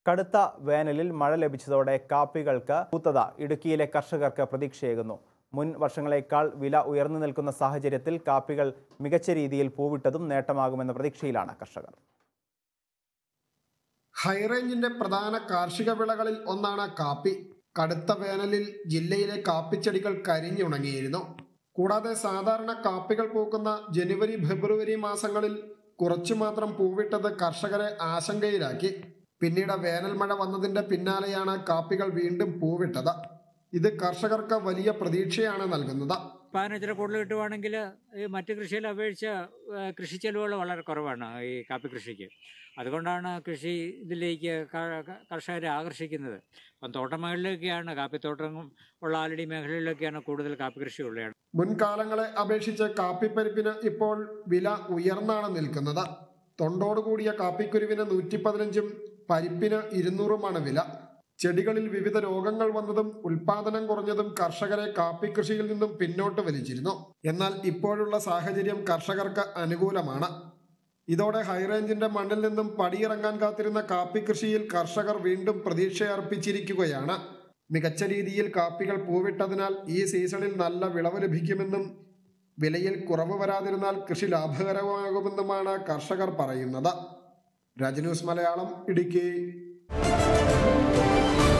കടുത്ത വേനലിൽ മഴ ലഭിച്ചതോടെ കാപ്പികൾക്ക് പൂത്തത ഇടുക്കിയിലെ കർഷകർക്ക് പ്രതീക്ഷയേകുന്നു മുൻ വർഷങ്ങളേക്കാൾ വില ഉയർന്നു നിൽക്കുന്ന സാഹചര്യത്തിൽ കാപ്പികൾ മികച്ച രീതിയിൽ പൂവിട്ടതും നേട്ടമാകുമെന്ന പ്രതീക്ഷയിലാണ് കർഷകർ ഹൈറേഞ്ചിന്റെ പ്രധാന കാർഷിക വിളകളിൽ ഒന്നാണ് കാപ്പി കടുത്ത വേനലിൽ ജില്ലയിലെ കാപ്പിച്ചെടികൾ കരിഞ്ഞുണങ്ങിയിരുന്നു കൂടാതെ സാധാരണ കാപ്പികൾ പൂക്കുന്ന ജനുവരി ഫെബ്രുവരി മാസങ്ങളിൽ കുറച്ചു മാത്രം പൂവിട്ടത് കർഷകരെ ആശങ്കയിലാക്കി പിന്നീട് വേനൽ മഴ വന്നതിന്റെ പിന്നാലെയാണ് കാപ്പികൾ വീണ്ടും പൂവിട്ടത് ഇത് കർഷകർക്ക് വലിയ പ്രതീക്ഷയാണ് നൽകുന്നത് ഉൽപ്പാദനം ഇച്ചിരി കൂടുതൽ കിട്ടുവാണെങ്കിൽ ഈ മറ്റ് കൃഷിയെ അപേക്ഷിച്ച് ഏഹ്, കൃഷി ചെലവുകൾ വളരെ കുറവാണ് ഈ കാപ്പി കൃഷിക്ക് അതുകൊണ്ടാണ് കൃഷി ഇതിലേക്ക് ക- ക- കർഷകരെ ആകർഷിക്കുന്നത് അപ്പം തോട്ടമേഖലയിലൊക്കെയാണ് കാപ്പിത്തോട്ടം ഉള്ള ആലടി മേഖലയിലൊക്കെയാണ് കൂടുതൽ കാപ്പി കൃഷി ഉള്ളത് മുൻകാലങ്ങളെ അപേക്ഷിച്ച് കാപ്പിപ്പരിപ്പിന് ഇപ്പോൾ വില ഉയർന്നാണ് നിൽക്കുന്നത് തൊണ്ടോടുകൂടിയ കാപ്പിക്കുരുവിന് നൂറ്റി പതിനഞ്ചും പരിപ്പിന് ഇരുന്നൂറുമാണ് വില ചെടികളിൽ വിവിധ രോഗങ്ങൾ വന്നതും ഉൽപാദനം കുറഞ്ഞതും കർഷകരെ കാപ്പി കൃഷിയിൽ നിന്നും പിന്നോട്ട് വലിച്ചിരുന്നു എന്നാൽ ഇപ്പോഴുള്ള സാഹചര്യം കർഷകർക്ക് അനുകൂലമാണ് ഇതോടെ ഹൈറേഞ്ചിന്റെ മണ്ണിൽ നിന്നും പടിയിറങ്ങാൻ കാത്തിരുന്ന കാപ്പി കൃഷിയിൽ കർഷകർ വീണ്ടും പ്രതീക്ഷയർപ്പിച്ചിരിക്കുകയാണ് മികച്ച രീതിയിൽ കാപ്പികൾ പൂവിട്ടതിനാൽ ഈ സീസണിൽ നല്ല വിളവ് ലഭിക്കുമെന്നും വിലയിൽ കുറവ് വരാതിരുന്നാൽ കൃഷി ലാഭകരമാകുമെന്നുമാണ് കർഷകർ പറയുന്നത് രാജന്യൂസ് മലയാളം ഇടുക്കി